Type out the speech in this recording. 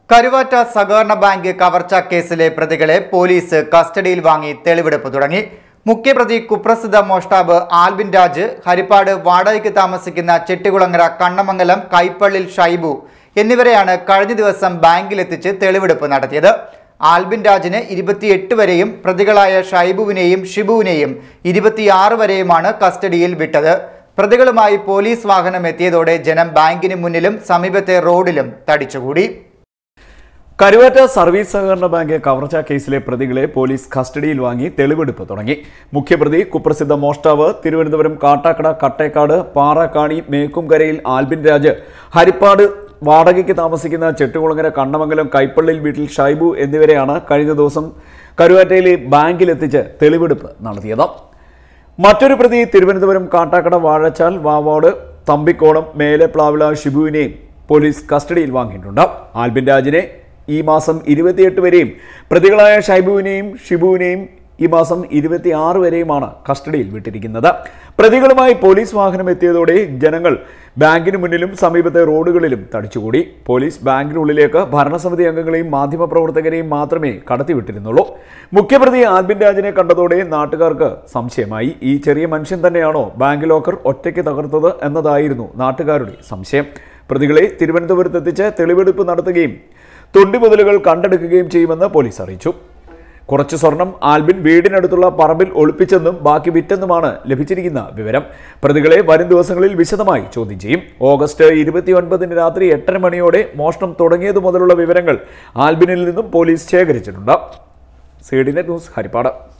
കരുവാറ്റ സഹകരണ ബാങ്ക് കവർച്ച കേസിലെ പ്രതികളെ പോലീസ് കസ്റ്റഡിയിൽ വാങ്ങി തെളിവെടുപ്പ് തുടങ്ങി മുഖ്യപ്രതി കുപ്രസിദ്ധ മോഷ്ടാവ് ആൽബിൻ രാജ് ഹരിപ്പാട് വാടകയ്ക്ക് താമസിക്കുന്ന ചെട്ടികുളങ്ങര കണ്ണമംഗലം കൈപ്പള്ളിൽ ഷൈബു എന്നിവരെയാണ് കഴിഞ്ഞ ദിവസം ബാങ്കിലെത്തിച്ച് തെളിവെടുപ്പ് നടത്തിയത് ആൽബിൻ രാജിന് ഇരുപത്തിയെട്ട് വരെയും പ്രതികളായ ഷൈബുവിനെയും ഷിബുവിനെയും ഇരുപത്തിയാറ് വരെയുമാണ് കസ്റ്റഡിയിൽ വിട്ടത് പ്രതികളുമായി പോലീസ് വാഹനം എത്തിയതോടെ ജനം ബാങ്കിന് മുന്നിലും സമീപത്തെ റോഡിലും തടിച്ചുകൂടി കരുവാറ്റ സർവീസ് സഹകരണ ബാങ്ക് കവർച്ച കേസിലെ പ്രതികളെ പോലീസ് കസ്റ്റഡിയിൽ വാങ്ങി തെളിവെടുപ്പ് തുടങ്ങി മുഖ്യപ്രതി കുപ്രസിദ്ധ മോഷ്ടാവ് തിരുവനന്തപുരം കാട്ടാക്കട കട്ടേക്കാട് പാറക്കാണി മേക്കുംകരയിൽ ആൽബിൻ രാജ് ഹരിപ്പാട് വാടകയ്ക്ക് താമസിക്കുന്ന ചെട്ടുകുളങ്ങര കണ്ണമംഗലം കൈപ്പള്ളിൽ വീട്ടിൽ ഷൈബു എന്നിവരെയാണ് കഴിഞ്ഞ ദിവസം കരുവാറ്റയിലെ ബാങ്കിലെത്തിച്ച് തെളിവെടുപ്പ് നടത്തിയത് മറ്റൊരു പ്രതി തിരുവനന്തപുരം കാട്ടാക്കട വാഴച്ചാൽ വാവാട് തമ്പിക്കോണം മേലെപ്ലാവിള ഷിബുവിനെയും പോലീസ് കസ്റ്റഡിയിൽ വാങ്ങിയിട്ടുണ്ട് ആൽബിൻ രാജിനെ ഈ മാസം ഇരുപത്തിയെട്ട് വരെയും പ്രതികളായ ഷൈബുവിനെയും ഷിബുവിനെയും ഈ മാസം ഇരുപത്തിയാറ് വരെയുമാണ് കസ്റ്റഡിയിൽ വിട്ടിരിക്കുന്നത് പ്രതികളുമായി പോലീസ് വാഹനം എത്തിയതോടെ ജനങ്ങൾ ബാങ്കിന് മുന്നിലും സമീപത്തെ റോഡുകളിലും തടിച്ചുകൂടി പോലീസ് ബാങ്കിനുള്ളിലേക്ക് ഭരണസമിതി അംഗങ്ങളെയും മാധ്യമപ്രവർത്തകരെയും മാത്രമേ കടത്തിവിട്ടിരുന്നുള്ളൂ മുഖ്യപ്രതി ആൽബിൻ രാജിനെ കണ്ടതോടെ നാട്ടുകാർക്ക് സംശയമായി ഈ ചെറിയ മനുഷ്യൻ തന്നെയാണോ ബാങ്ക് ലോക്കർ ഒറ്റയ്ക്ക് തകർത്തത് എന്നതായിരുന്നു നാട്ടുകാരുടെ സംശയം പ്രതികളെ തിരുവനന്തപുരത്ത് എത്തിച്ച് തെളിവെടുപ്പ് നടത്തുകയും തൊണ്ടി മുതലുകൾ കണ്ടെടുക്കുകയും ചെയ്യുമെന്ന് പോലീസ് അറിയിച്ചു കുറച്ച് സ്വർണം ആൽബിൻ വീടിനടുത്തുള്ള പറമ്പിൽ ഒളിപ്പിച്ചെന്നും ബാക്കി വിറ്റെന്നുമാണ് ലഭിച്ചിരിക്കുന്ന വിവരം പ്രതികളെ വരും ദിവസങ്ങളിൽ വിശദമായി ചോദ്യം ചെയ്യും ഓഗസ്റ്റ് ഇരുപത്തിയൊൻപതിന് രാത്രി എട്ടര മണിയോടെ മോഷണം തുടങ്ങിയതു മുതലുള്ള വിവരങ്ങൾ ആൽബിനിൽ നിന്നും പോലീസ് ശേഖരിച്ചിട്ടുണ്ട് C D net news Harippad